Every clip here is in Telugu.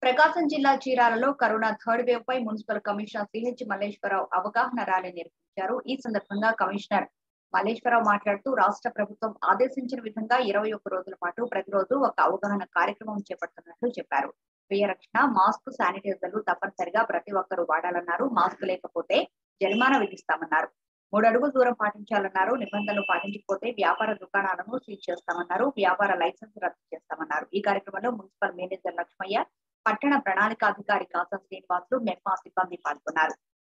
ప్రకాశం జిల్లా చీరాలలో కరోనా థర్డ్ వేవ్ పై మున్సిపల్ కమిషనర్ సిహెచ్ మల్లేశ్వరరావు అవగాహన ర్యాలీ నిర్వహించారు ఈ సందర్భంగా కమిషనర్ మల్లేశ్వరరావు మాట్లాడుతూ రాష్ట్ర ప్రభుత్వం ఆదేశించిన విధంగా ఇరవై ఒక్క రోజుల పాటు ప్రతిరోజు ఒక అవగాహన కార్యక్రమం చేపడుతున్నట్లు చెప్పారు స్వీయ రక్షణ మాస్క్ శానిటైజర్లు తప్పనిసరిగా ప్రతి ఒక్కరూ వాడాలన్నారు మాస్క్ లేకపోతే జరిమానా విధిస్తామన్నారు మూడు అడుగుల దూరం పాటించాలన్నారు నిబంధనలు పాటించకపోతే వ్యాపార దుకాణాలను సీజ్ చేస్తామన్నారు వ్యాపార లైసెన్స్ రద్దు చేస్తామన్నారు ఈ కార్యక్రమంలో మున్సిపల్ మేనేజర్ లక్ష్మయ్య పట్టణ ప్రణాళికాధికారి కాసా శ్రీనివాసులు మెఫ్మా సిబ్బంది పాల్గొన్నారు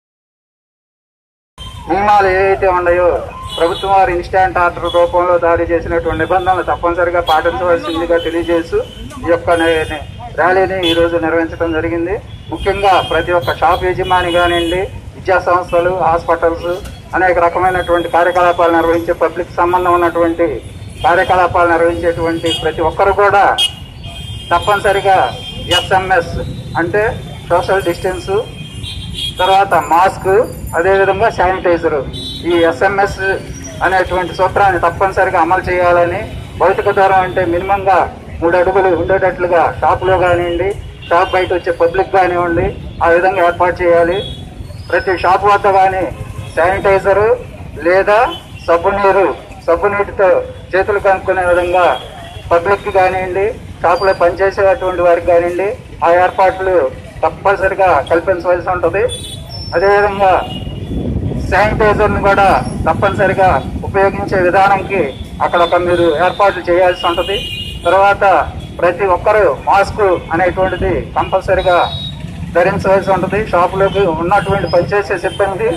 నియమాలు ఏవైతే ఉన్నాయో ప్రభుత్వం వారు ఇన్స్టాంట్ ఆర్డర్ రూపంలో జారీ చేసినటువంటి నిబంధనలు తప్పనిసరిగా పాటించవలసిందిగా తెలియజేస్తూ ఈ యొక్క నే- నే- ర్యాలీని ఈ రోజు నిర్వహించడం జరిగింది ముఖ్యంగా ప్రతి ఒక్క షాప్ యజమాని కానివ్వండి విద్యా సంస్థలు హాస్పిటల్స్ అనేక రకమైనటువంటి కార్యకలాపాలు నిర్వహించే పబ్లిక్ సంబంధం ఉన్నటువంటి కార్యకలాపాలు నిర్వహించేటువంటి ప్రతి ఒక్కరు కూడా తప్పనిసరిగా ఎస్ఎంఎస్ అంటే సోషల్ డిస్టెన్స్ తర్వాత మాస్క్ అదేవిధంగా శానిటైజర్ ఈ ఎస్ఎంఎస్ అనేటువంటి సూత్రాన్ని తప్పనిసరిగా అమలు చేయాలని భౌతిక దూరం అంటే మినిమంగా మూడు అడుగులు ఉండేటట్లుగా షాపులో కానివ్వండి షాప్ బయట వచ్చే పబ్లిక్ కానివ్వండి ఆ విధంగా ఏర్పాటు చేయాలి ప్రతి షాప్ వద్ద కానీ శానిటైజరు లేదా సబ్బు నీరు సబ్బు నీటితో చేతులు కనుక్కునే విధంగా పబ్లిక్ కానివ్వండి షాపులో పనిచేసేటువంటి వారికి కానివ్వండి ఆ ఏర్పాట్లు తప్పనిసరిగా కల్పించవలసి ఉంటుంది అదేవిధంగా శానిటైజర్ని కూడా తప్పనిసరిగా ఉపయోగించే విధానంకి అక్కడ ఒక మీరు ఏర్పాట్లు చేయాల్సి ఉంటుంది తర్వాత ప్రతి ఒక్కరూ మాస్క్ అనేటువంటిది కంపల్సరిగా ధరించవలసి ఉంటుంది షాపులోకి ఉన్నటువంటి పనిచేసే సిబ్బంది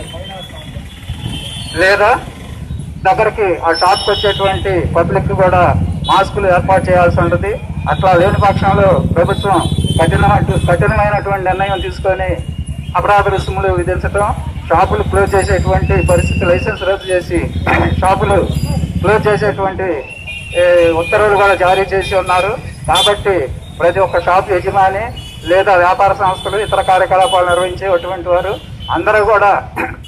లేదా దగ్గరికి ఆ షాప్కి వచ్చేటువంటి పబ్లిక్ కూడా మాస్కులు ఏర్పాటు చేయాల్సి ఉంటుంది అట్లా లేని పక్షంలో ప్రభుత్వం కఠినమైన కఠినమైనటువంటి నిర్ణయం తీసుకొని అపరాధ రుసుములు విధించడం షాపులు క్లోజ్ చేసేటువంటి పరిస్థితి లైసెన్స్ రద్దు చేసి షాపులు క్లోజ్ చేసేటువంటి ఏ, ఉత్తర్వులు కూడా జారీ చేసి ఉన్నారు కాబట్టి ప్రతి ఒక్క షాప్ యజమాని లేదా వ్యాపార సంస్థలు ఇతర కార్యకలాపాలు నిర్వహించేటువంటి వారు అందరూ కూడా